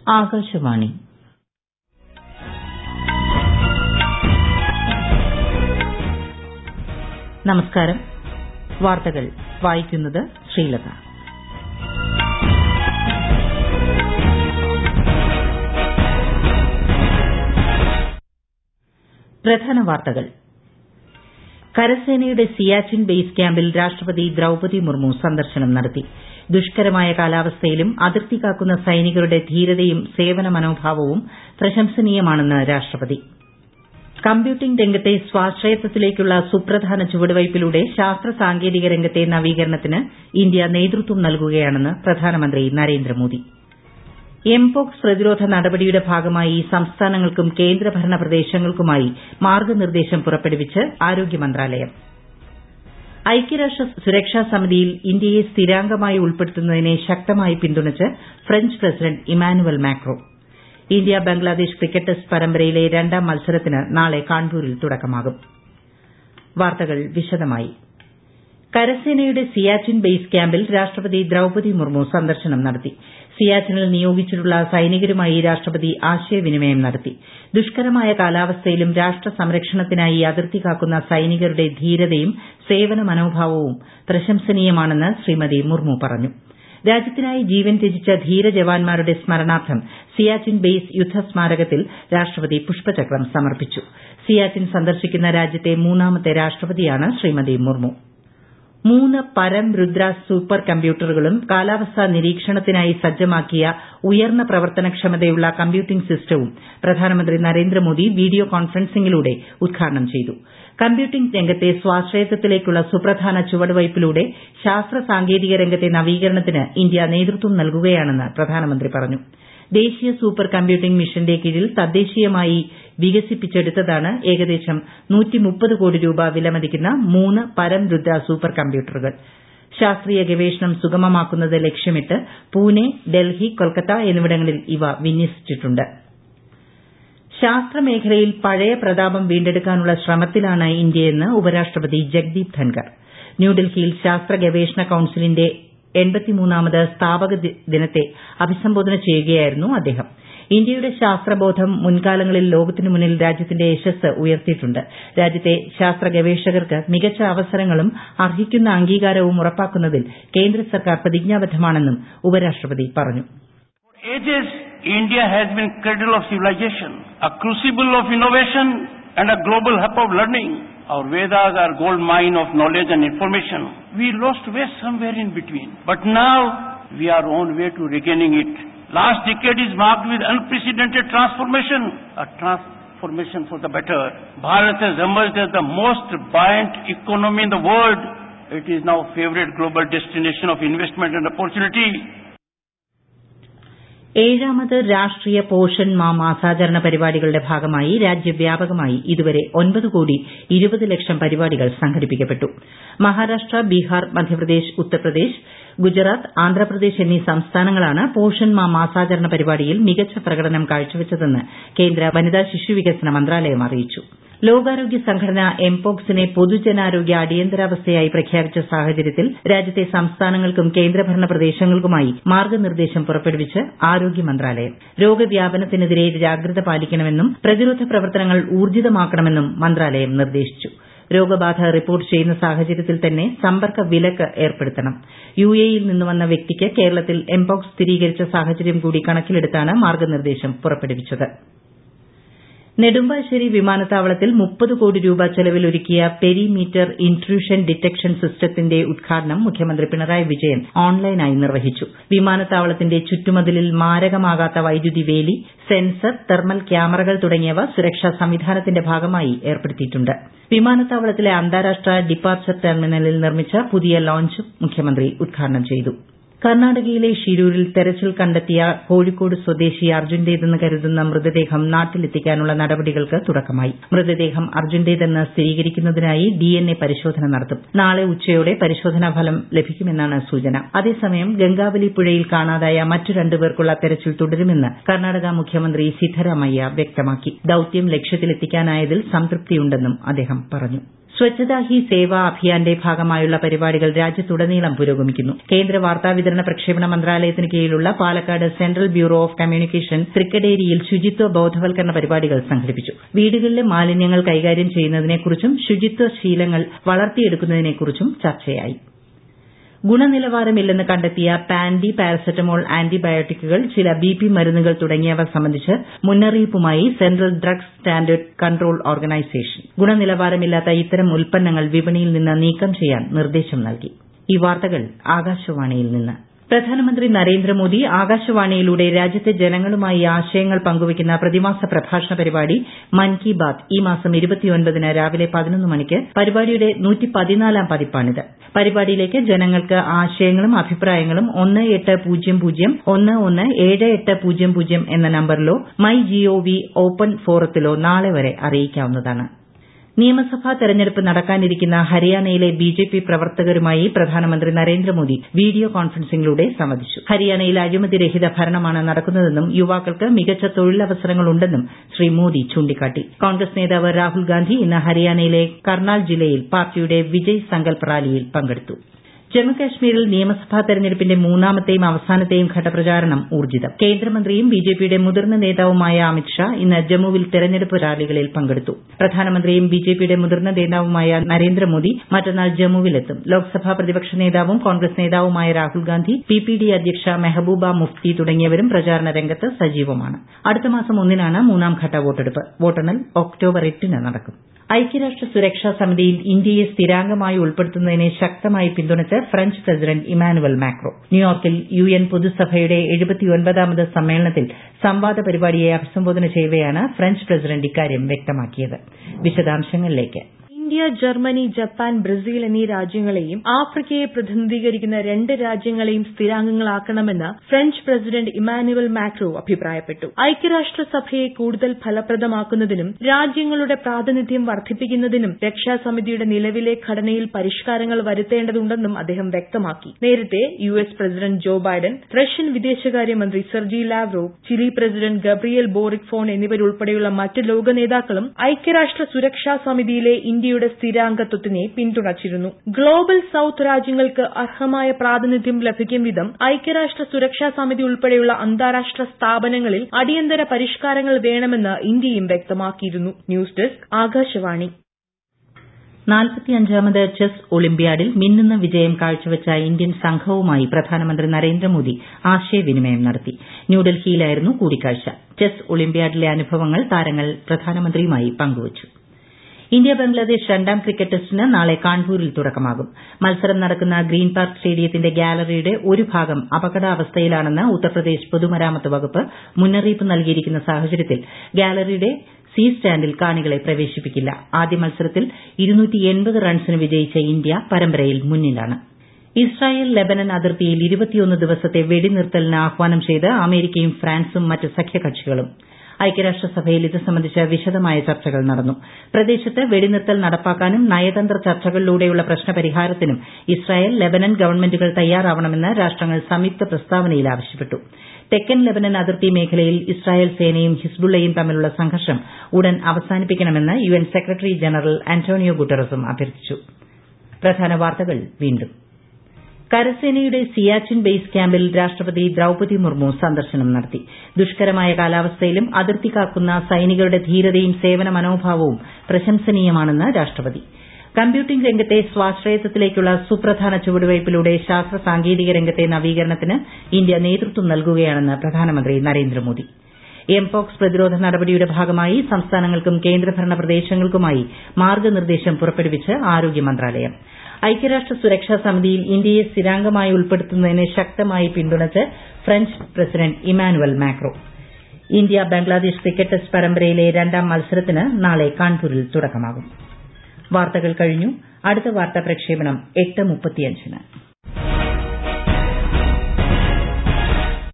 ആകാശവാണി നമസ്കാരം വാർത്തകൾ വായിക്കുന്നത് ശ്രീലത പ്രധാന വാർത്തകൾ കരസേനയുടെ സിയാച്ചിൻ ബേസ് ക്യാമ്പിൽ രാഷ്ട്രപതി ദ്രൌപതി മുർമു സന്ദർശനം നടത്തി ദുഷ്കരമായ കാലാവസ്ഥയിലും അതിർത്തി കാക്കുന്ന സൈനികരുടെ ധീരതയും സേവന മനോഭാവവും പ്രശംസനീയമാണെന്ന് രാഷ്ട്രപതി കമ്പ്യൂട്ടിംഗ് രംഗത്തെ സ്വാശ്രയത്വത്തിലേക്കുള്ള സുപ്രധാന ചുവടുവയ്പിലൂടെ ശാസ്ത്ര സാങ്കേതിക രംഗത്തെ നവീകരണത്തിന് ഇന്ത്യ നേതൃത്വം നൽകുകയാണെന്ന് പ്രധാനമന്ത്രി നരേന്ദ്രമോദി എംപോക്സ് പ്രതിരോധ നടപടിയുടെ ഭാഗമായി സംസ്ഥാനങ്ങൾക്കും കേന്ദ്രഭരണ പ്രദേശങ്ങൾക്കുമായി മാർഗ്ഗനിർദ്ദേശം പുറപ്പെടുവിച്ച് ആരോഗ്യ മന്ത്രാലയം ഐക്യരാഷ്ട്ര സുരക്ഷാ സമിതിയിൽ ഇന്ത്യയെ സ്ഥിരാംഗമായി ഉൾപ്പെടുത്തുന്നതിനെ ശക്തമായി പിന്തുണച്ച് French president Emmanuel Macron India Bangladesh cricket test പരമ്പരയിലെ രണ്ടാം മത്സരത്തിന് നാളെ കാൺപൂരിൽ തുടക്കമാകും വാർത്തകൾ വിശദമായി കരസേനയുടെ സിയാച്ചിൻ ബേസ് ക്യാമ്പിൽ രാഷ്ട്രപതി ദ്രൌപതി മുർമു സന്ദർശനം നടത്തി സിയാച്ചിനിൽ നിയോഗിച്ചിട്ടുള്ള സൈനികരുമായി രാഷ്ട്രപതി ആശയവിനിമയം നടത്തി ദുഷ്കരമായ കാലാവസ്ഥയിലും രാഷ്ട്ര സംരക്ഷണത്തിനായി അതിർത്തി കാക്കുന്ന സൈനികരുടെ ധീരതയും സേവന മനോഭാവവും പ്രശംസനീയമാണെന്ന് ശ്രീമതി മുർമു പറഞ്ഞു രാജ്യത്തിനായി ജീവൻ ത്യജിച്ച ധീര ജവാന്മാരുടെ സ്മരണാർത്ഥം സിയാച്ചിൻ ബേസ് യുദ്ധസ്മാരകത്തിൽ രാഷ്ട്രപതി പുഷ്പചക്രം സമർപ്പിച്ചു സിയാച്ചിൻ സന്ദർശിക്കുന്ന രാജ്യത്തെ മൂന്നാമത്തെ രാഷ്ട്രപതിയാണ് ശ്രീമതി മുർമു മൂന്ന് പരം രുദ്ര സൂപ്പർ കമ്പ്യൂട്ടറുകളും കാലാവസ്ഥാ നിരീക്ഷണത്തിനായി സജ്ജമാക്കിയ ഉയർന്ന പ്രവർത്തനക്ഷമതയുള്ള കമ്പ്യൂട്ടിംഗ് സിസ്റ്റവും പ്രധാനമന്ത്രി നരേന്ദ്രമോദി വീഡിയോ കോൺഫറൻസിംഗിലൂടെ ഉദ്ഘാടനം ചെയ്തു കമ്പ്യൂട്ടിംഗ് രംഗത്തെ സ്വാശ്രയത്വത്തിലേക്കുള്ള സുപ്രധാന ചുവടുവയ്പിലൂടെ ശാസ്ത്ര സാങ്കേതിക രംഗത്തെ നവീകരണത്തിന് ഇന്ത്യ നേതൃത്വം നൽകുകയാണെന്ന് പ്രധാനമന്ത്രി പറഞ്ഞു ദേശീയ സൂപ്പർ കമ്പ്യൂട്ടിംഗ് മിഷന്റെ കീഴിൽ തദ്ദേശീയമായി വികസിപ്പിച്ചെടുത്തതാണ് ഏകദേശം കോടി രൂപ വിലമതിക്കുന്ന മൂന്ന് പരം രുദ്ര സൂപ്പർ കമ്പ്യൂട്ടറുകൾ ശാസ്ത്രീയ ഗവേഷണം സുഗമമാക്കുന്നത് ലക്ഷ്യമിട്ട് പൂനെ ഡൽഹി കൊൽക്കത്ത എന്നിവിടങ്ങളിൽ ഇവ വിന്യസിച്ചിട്ടുണ്ട് ശാസ്ത്രമേഖലയിൽ പഴയ പ്രതാപം വീണ്ടെടുക്കാനുള്ള ശ്രമത്തിലാണ് ഇന്ത്യയെന്ന് ഉപരാഷ്ട്രപതി ജഗ്ദീപ് ധൻകർ ന്യൂഡൽഹിയിൽ ശാസ്ത്ര ഗവേഷണ കൌൺസിലിന്റെ എൺപത്തിമൂന്നാമത് സ്ഥാപക ദിനത്തെ അഭിസംബോധന ചെയ്യുകയായിരുന്നു അദ്ദേഹം ഇന്ത്യയുടെ ശാസ്ത്രബോധം മുൻകാലങ്ങളിൽ ലോകത്തിനു മുന്നിൽ രാജ്യത്തിന്റെ യശസ്സ് ഉയർത്തിയിട്ടുണ്ട് രാജ്യത്തെ ശാസ്ത്ര ഗവേഷകർക്ക് മികച്ച അവസരങ്ങളും അർഹിക്കുന്ന അംഗീകാരവും ഉറപ്പാക്കുന്നതിൽ കേന്ദ്ര സർക്കാർ പ്രതിജ്ഞാബദ്ധമാണെന്നും ഉപരാഷ്ട്രപതി പറഞ്ഞു ages, India has been cradle of civilization, a crucible of innovation, and a global hub of learning. Our Vedas are gold mine of knowledge and information. We lost way somewhere in between. But now we are on way to regaining it. Last decade is marked with unprecedented transformation, a transformation for the better. Bharat has emerged as the most buoyant economy in the world. It is now favorite global destination of investment and opportunity. ഏഴാമത് രാഷ്ട്രീയ portion മാ മാസാചരണ പരിപാടികളുടെ ഭാഗമായി രാജ്യവ്യാപകമായി ഇതുവരെ ഒൻപത് കോടി ഇരുപത് ലക്ഷം പരിപാടികൾ സംഘടിപ്പിക്കപ്പെട്ടു മഹാരാഷ്ട്ര ബീഹാർ മധ്യപ്രദേശ് ഉത്തർപ്രദേശ് ഗുജറാത്ത് ആന്ധ്രാപ്രദേശ് എന്നീ സംസ്ഥാനങ്ങളാണ് പോഷൻ മാ മാസാചരണ പരിപാടിയിൽ മികച്ച പ്രകടനം കാഴ്ചവച്ചതെന്ന് കേന്ദ്ര വനിതാ ശിശുവികസന മന്ത്രാലയം അറിയിച്ചു ലോകാരോഗ്യ സംഘടന എംപോക്സിനെ പൊതുജനാരോഗ്യ അടിയന്തരാവസ്ഥയായി പ്രഖ്യാപിച്ച സാഹചര്യത്തിൽ രാജ്യത്തെ സംസ്ഥാനങ്ങൾക്കും കേന്ദ്രഭരണ പ്രദേശങ്ങൾക്കുമായി മാർഗ്ഗനിർദ്ദേശം പുറപ്പെടുവിച്ച് ആരോഗ്യ മന്ത്രാലയം രോഗവ്യാപനത്തിനെതിരെ ജാഗ്രത പാലിക്കണമെന്നും പ്രതിരോധ പ്രവർത്തനങ്ങൾ ഊർജിതമാക്കണമെന്നും മന്ത്രാലയം നിർദ്ദേശിച്ചു രോഗബാധ റിപ്പോർട്ട് ചെയ്യുന്ന സാഹചര്യത്തിൽ തന്നെ സമ്പർക്ക വിലക്ക് ഏർപ്പെടുത്തണം യുഎഇയിൽ നിന്ന് വന്ന വ്യക്തിക്ക് കേരളത്തിൽ എംപോക്സ് സ്ഥിരീകരിച്ച സാഹചര്യം കൂടി കണക്കിലെടുത്താണ് മാർഗ്ഗനിർദ്ദേശം പുറപ്പെടുവിച്ചത് നെടുമ്പാശ്ശേരി വിമാനത്താവളത്തിൽ മുപ്പത് കോടി രൂപ ചെലവിൽ ഒരുക്കിയ പെരിമീറ്റർ ഇൻട്രൂഷൻ ഡിറ്റക്ഷൻ സിസ്റ്റത്തിന്റെ ഉദ്ഘാടനം മുഖ്യമന്ത്രി പിണറായി വിജയൻ ഓൺലൈനായി നിർവഹിച്ചു വിമാനത്താവളത്തിന്റെ ചുറ്റുമതിലിൽ മാരകമാകാത്ത വൈദ്യുതി വേലി സെൻസർ തെർമൽ ക്യാമറകൾ തുടങ്ങിയവ സുരക്ഷാ സംവിധാനത്തിന്റെ ഭാഗമായി ഏർപ്പെടുത്തിയിട്ടുണ്ട് വിമാനത്താവളത്തിലെ അന്താരാഷ്ട്ര ഡിപ്പാർച്ചർ ടെർമിനലിൽ നിർമ്മിച്ച പുതിയ ലോഞ്ചും മുഖ്യമന്ത്രി ഉദ്ഘാടനം ചെയ്തു കർണാടകയിലെ ഷിരൂരിൽ തെരച്ചിൽ കണ്ടെത്തിയ കോഴിക്കോട് സ്വദേശി അർജുന്റേതെന്ന് കരുതുന്ന മൃതദേഹം നാട്ടിലെത്തിക്കാനുള്ള നടപടികൾക്ക് തുടക്കമായി മൃതദേഹം അർജുന്റേതെന്ന് സ്ഥിരീകരിക്കുന്നതിനായി ഡിഎൻഎ പരിശോധന നടത്തും നാളെ ഉച്ചയോടെ പരിശോധനാ ഫലം ലഭിക്കുമെന്നാണ് സൂചന അതേസമയം ഗംഗാവലി പുഴയിൽ കാണാതായ മറ്റു രണ്ടുപേർക്കുള്ള തെരച്ചിൽ തുടരുമെന്ന് കർണാടക മുഖ്യമന്ത്രി സിദ്ധരാമയ്യ വ്യക്തമാക്കി ദൌത്യം ലക്ഷ്യത്തിലെത്തിക്കാനായതിൽ സംതൃപ്തിയുണ്ടെന്നും അദ്ദേഹം പറഞ്ഞു സ്വച്ഛതാ ഹി സേവ അഭിയാന്റെ ഭാഗമായുള്ള പരിപാടികൾ രാജ്യത്തുടനീളം പുരോഗമിക്കുന്നു കേന്ദ്ര വാർത്താവിതരണ പ്രക്ഷേപണ മന്ത്രാലയത്തിന് കീഴിലുള്ള Palakkad central bureau of communication തൃക്കടേരിയിൽ ശുചിത്വ ബോധവൽക്കരണ പരിപാടികൾ സംഘടിപ്പിച്ചു വീടുകളിലെ മാലിന്യങ്ങൾ കൈകാര്യം ചെയ്യുന്നതിനെക്കുറിച്ചും ശുചിത്വ ശീലങ്ങൾ വളർത്തിയെടുക്കുന്നതിനെക്കുറിച്ചും ചർച്ചയായി ഗുണനിലവാരമില്ലെന്ന് കണ്ടെത്തിയ പാൻഡി പാരസെറ്റമോൾ ആന്റിബയോട്ടിക്കുകൾ ചില ബിപി മരുന്നുകൾ തുടങ്ങിയവ സംബന്ധിച്ച് മുന്നറിയിപ്പുമായി central drugs standard control organisation ഗുണനിലവാരമില്ലാത്ത ഇത്തരം ഉൽപ്പന്നങ്ങൾ വിപണിയിൽ നിന്ന് നീക്കം ചെയ്യാൻ നിർദ്ദേശം നൽകി ഈ വാർത്തകൾ ആകാശവാണിയിൽ നിന്ന് പ്രധാനമന്ത്രി നരേന്ദ്രമോദി ആകാശവാണിയിലൂടെ രാജ്യത്തെ ജനങ്ങളുമായി ആശയങ്ങൾ പങ്കുവയ്ക്കുന്ന പ്രതിമാസ പ്രഭാഷണ പരിപാടി മൻ കി ബാത് ഈ മാസം ന് രാവിലെ പതിനൊന്ന് മണിക്ക് പരിപാടിയുടെ നൂറ്റിപ്പതിനാലാം പതിപ്പാണിത് പരിപാടിയിലേക്ക് ജനങ്ങൾക്ക് ആശയങ്ങളും അഭിപ്രായങ്ങളും ഒന്ന് എട്ട് പൂജ്യം പൂജ്യം ഒന്ന് ഒന്ന് ഏഴ് എട്ട് പൂജ്യം പൂജ്യം എന്ന നമ്പറിലോ മൈ ജിഒവി ഓപ്പൺ ഫോറത്തിലോ നാളെ വരെ അറിയിക്കാവുന്നതാണ് നിയമസഭാ തെരഞ്ഞെടുപ്പ് നടക്കാനിരിക്കുന്ന ഹരിയാനയിലെ ബിജെപി പ്രവർത്തകരുമായി പ്രധാനമന്ത്രി നരേന്ദ്രമോദി വീഡിയോ കോൺഫറൻസിംഗിലൂടെ സംവദിച്ചു ഹരിയാനയിൽ അഴിമതിരഹിത ഭരണമാണ് നടക്കുന്നതെന്നും യുവാക്കൾക്ക് മികച്ച തൊഴിലവസരങ്ങളുണ്ടെന്നും ശ്രീ മോദി ചൂണ്ടിക്കാട്ടി കോൺഗ്രസ് നേതാവ് രാഹുൽ ഗാന്ധി ഇന്ന് ഹരിയാനയിലെ കർണാൽ ജില്ലയിൽ പാർട്ടിയുടെ വിജയ് സങ്കൽപ് റാലിയിൽ പങ്കെടുത്തു ജമ്മുകാശ്മീരിൽ നിയമസഭാ തെരഞ്ഞെടുപ്പിന്റെ മൂന്നാമത്തെയും അവസാനത്തെയും ഘട്ടപ്രചാരണം ഊർജ്ജിതം കേന്ദ്രമന്ത്രിയും ബിജെപിയുടെ മുതിർന്ന നേതാവുമായ അമിത്ഷാ ഇന്ന് ജമ്മുവിൽ തെരഞ്ഞെടുപ്പ് റാലികളിൽ പങ്കെടുത്തു പ്രധാനമന്ത്രിയും ബിജെപിയുടെ മുതിർന്ന നേതാവുമായ നരേന്ദ്രമോദി മറ്റന്നാൾ ജമ്മുവിലെത്തും ലോക്സഭാ പ്രതിപക്ഷ നേതാവും കോൺഗ്രസ് നേതാവുമായ രാഹുൽ ഗാന്ധി പിപിഡി അധ്യക്ഷ മെഹബൂബ മുഫ്തി തുടങ്ങിയവരും പ്രചാരണ രംഗത്ത് സജീവമാണ് അടുത്ത മാസം ഒന്നിനാണ് മൂന്നാംഘട്ട വോട്ടെടുപ്പ് വോട്ടെണ്ണൽ ഒക്ടോബർ എട്ടിന് നടക്കും ഐക്യരാഷ്ട്ര സുരക്ഷാ സമിതിയിൽ ഇന്ത്യയെ സ്ഥിരാംഗമായി ഉൾപ്പെടുത്തുന്നതിനെ ശക്തമായി പിന്തുണച്ച് ഫ്രഞ്ച് പ്രസിഡന്റ് ഇമാനുവൽ മാക്രോ ന്യൂയോർക്കിൽ യു എൻ പൊതുസഭയുടെ എഴുപത്തിയൊൻപതാമത് സമ്മേളനത്തിൽ സംവാദ പരിപാടിയെ അഭിസംബോധന ചെയ്യവെയാണ് ഫ്രഞ്ച് പ്രസിഡന്റ് ഇക്കാര്യം വ്യക്തമാക്കിയത് വിശദാംശങ്ങളിലേക്ക് ഇന്ത്യ ജർമ്മനി ജപ്പാൻ ബ്രസീൽ എന്നീ രാജ്യങ്ങളെയും ആഫ്രിക്കയെ പ്രതിനിധീകരിക്കുന്ന രണ്ട് രാജ്യങ്ങളെയും സ്ഥിരാംഗങ്ങളാക്കണമെന്ന് ഫ്രഞ്ച് പ്രസിഡന്റ് ഇമാനുവൽ മാക്രോ അഭിപ്രായപ്പെട്ടു ഐക്യരാഷ്ട്രസഭയെ കൂടുതൽ ഫലപ്രദമാക്കുന്നതിനും രാജ്യങ്ങളുടെ പ്രാതിനിധ്യം വർദ്ധിപ്പിക്കുന്നതിനും രക്ഷാസമിതിയുടെ നിലവിലെ ഘടനയിൽ പരിഷ്കാരങ്ങൾ വരുത്തേണ്ടതുണ്ടെന്നും അദ്ദേഹം വ്യക്തമാക്കി നേരത്തെ U S president Joe Biden Russian വിദേശകാര്യമന്ത്രി Sergei Lavrov Chile president Gabriel Boric phone എന്നിവരുൾപ്പെടെയുള്ള മറ്റ് ലോക നേതാക്കളും ഐക്യരാഷ്ട്ര സുരക്ഷാ സമിതിയിലെ ഇന്ത്യയുടെ സ്ഥിരാംഗത്വത്തിനെ പിന്തുണച്ചിരുന്നു ഗ്ലോബൽ സൌത്ത് രാജ്യങ്ങൾക്ക് അർഹമായ പ്രാതിനിധ്യം ലഭിക്കും വിധം ഐക്യരാഷ്ട്ര സുരക്ഷാ സമിതി ഉൾപ്പെടെയുള്ള അന്താരാഷ്ട്ര സ്ഥാപനങ്ങളിൽ അടിയന്തര പരിഷ്കാരങ്ങൾ വേണമെന്ന് ഇന്ത്യയും വ്യക്തമാക്കിയിരുന്നു ന്യൂസ് ഡെസ്ക് ആകാശവാണി നാൽപ്പത്തിയഞ്ചാമത് ചെസ് ഒളിമ്പ്യാഡിൽ മിന്നുന്ന വിജയം കാഴ്ചവച്ച ഇന്ത്യൻ സംഘവുമായി പ്രധാനമന്ത്രി നരേന്ദ്രമോദി ആശയവിനിമയം നടത്തി ന്യൂഡൽഹിയിലായിരുന്നു കൂടിക്കാഴ്ച ചെസ് ഒളിമ്പ്യാഡിലെ അനുഭവങ്ങൾ താരങ്ങൾ പ്രധാനമന്ത്രിയുമായി പങ്കുവച്ചു ഇന്ത്യ ബംഗ്ലാദേശ് രണ്ടാം ക്രിക്കറ്റ് ടെസ്റ്റിന് നാളെ കാൺപൂരിൽ തുടക്കമാകും മത്സരം നടക്കുന്ന ഗ്രീൻ പാർക്ക് സ്റ്റേഡിയത്തിന്റെ ഗാലറിയുടെ ഒരു ഭാഗം അപകടാവസ്ഥയിലാണെന്ന് ഉത്തർപ്രദേശ് പൊതുമരാമത്ത് വകുപ്പ് മുന്നറിയിപ്പ് നൽകിയിരിക്കുന്ന സാഹചര്യത്തിൽ ഗാലറിയുടെ സി സ്റ്റാൻഡിൽ കാണികളെ പ്രവേശിപ്പിക്കില്ല ആദ്യ മത്സരത്തിൽ റൺസിന് വിജയിച്ച ഇന്ത്യ പരമ്പരയിൽ മുന്നിലാണ് ഇസ്രായേൽ ലെബനൻ അതിർത്തിയിൽ ഇരുപത്തിയൊന്ന് ദിവസത്തെ വെടിനിർത്തലിന് ആഹ്വാനം ചെയ്ത് അമേരിക്കയും ഫ്രാൻസും മറ്റ് സഖ്യകക്ഷികളും ഐക്യരാഷ്ട്രസഭയിൽ ഇത് സംബന്ധിച്ച വിശദമായ ചർച്ചകൾ നടന്നു പ്രദേശത്ത് വെടിനിർത്തൽ നടപ്പാക്കാനും നയതന്ത്ര ചർച്ചകളിലൂടെയുള്ള പ്രശ്നപരിഹാരത്തിനും ഇസ്രായേൽ ലെബനൻ ഗവൺമെന്റുകൾ തയ്യാറാവണമെന്ന് രാഷ്ട്രങ്ങൾ സംയുക്ത പ്രസ്താവനയിൽ ആവശ്യപ്പെട്ടു തെക്കൻ ലെബനൻ അതിർത്തി മേഖലയിൽ ഇസ്രായേൽ സേനയും ഹിസ്ബുള്ളയും തമ്മിലുള്ള സംഘർഷം ഉടൻ അവസാനിപ്പിക്കണമെന്ന് U N secretary general Antonio ഗുട്ടറസും അഭ്യർത്ഥിച്ചു പ്രധാന വാർത്തകൾ വീണ്ടും കരസേനയുടെ സിയാച്ചിൻ ബേസ് ക്യാമ്പിൽ രാഷ്ട്രപതി ദ്രൌപതി മുർമു സന്ദർശനം നടത്തി ദുഷ്കരമായ കാലാവസ്ഥയിലും അതിർത്തി കാക്കുന്ന സൈനികരുടെ ധീരതയും സേവന മനോഭാവവും പ്രശംസനീയമാണെന്ന് രാഷ്ട്രപതി കമ്പ്യൂട്ടിംഗ് രംഗത്തെ സ്വാശ്രയത്വത്തിലേക്കുള്ള സുപ്രധാന ചുവടുവയ്പിലൂടെ ശാസ്ത്ര സാങ്കേതിക രംഗത്തെ നവീകരണത്തിന് ഇന്ത്യ നേതൃത്വം നൽകുകയാണെന്ന് പ്രധാനമന്ത്രി നരേന്ദ്രമോദി എംപോക്സ് പ്രതിരോധ നടപടിയുടെ ഭാഗമായി സംസ്ഥാനങ്ങൾക്കും കേന്ദ്രഭരണ പ്രദേശങ്ങൾക്കുമായി മാർഗ്ഗനിർദ്ദേശം പുറപ്പെടുവിച്ച് ആരോഗ്യ മന്ത്രാലയം ഐക്യരാഷ്ട്ര സുരക്ഷാ സമിതിയിൽ ഇന്ത്യയെ സ്ഥിരാംഗമായി ഉൾപ്പെടുത്തുന്നതിനെ ശക്തമായി പിന്തുണച്ച് French president Emmanuel Macron India Bangladesh cricket test പരമ്പരയിലെ രണ്ടാം മത്സരത്തിന് നാളെ കാൺപൂരിൽ തുടക്കമാകും വാർത്തകൾ കഴിഞ്ഞു അടുത്ത വാർത്താ പ്രക്ഷേപണം എട്ട് മുപ്പത്തിയഞ്ചിന്